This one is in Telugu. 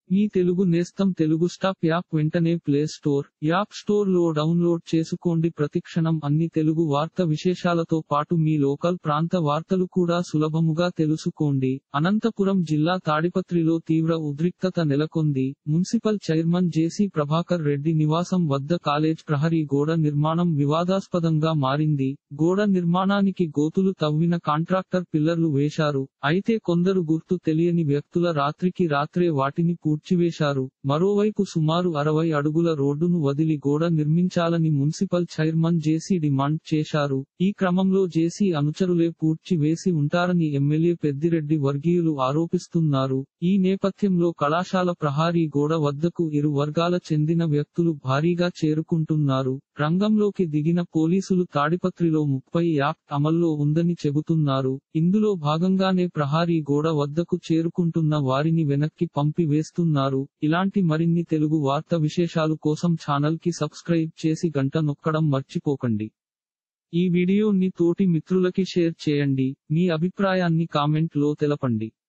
మీ తెలుగు నేస్తం తెలుగు స్టాప్ యాప్ వెంటనే ప్లే స్టోర్ యాప్ స్టోర్ లో డౌన్లోడ్ చేసుకోండి ప్రతిక్షణం అన్ని తెలుగు వార్త విశేషాలతో పాటు మీ లోకల్ ప్రాంత వార్తలు కూడా సులభముగా తెలుసుకోండి అనంతపురం జిల్లా తాడిపత్రిలో తీవ్ర ఉద్రిక్తత నెలకొంది municipal chairman JC Prabhakar Reddy నివాసం వద్ద కాలేజ్ ప్రహరీ గోడ నిర్మాణం వివాదాస్పదంగా మారింది గోడ నిర్మాణానికి గోతులు తవ్విన కాంట్రాక్టర్ పిల్లర్లు వేశారు అయితే కొందరు గుర్తు తెలియని వ్యక్తుల రాత్రికి రాత్రే వాటిని పూడ్చివేశారు మరోవైపు సుమారు అరవై అడుగుల రోడ్డును వదిలి గోడ నిర్మించాలని మున్సిపల్ చైర్మన్ జేసీ డిమాండ్ చేశారు ఈ క్రమంలో జేసీ అనుచరులే పూడ్చి వేసి ఉంటారని ఎమ్మెల్యే పెద్దిరెడ్డి వర్గీయులు ఆరోపిస్తున్నారు ఈ నేపథ్యంలో కళాశాల ప్రహారీ గోడ వద్దకు ఇరు వర్గాల చెందిన వ్యక్తులు భారీగా చేరుకుంటున్నారు రంగంలోకి దిగిన పోలీసులు తాడిపత్రిలో ముప్పై యాక్ట్ అమల్లో ఉందని చెబుతున్నారు ఇందులో భాగంగానే ప్రహారీ గోడ వద్దకు చేరుకుంటున్న వారిని వెనక్కి పంపి వేస్తున్నారు ఇలాంటి మరిన్ని తెలుగు వార్త విశేషాలు కోసం ఛానల్ కి సబ్స్క్రైబ్ చేసి గంట నొక్కడం మర్చిపోకండి ఈ వీడియోని తోటి మిత్రులకి షేర్ చేయండి మీ అభిప్రాయాన్ని కామెంట్ లో తెలపండి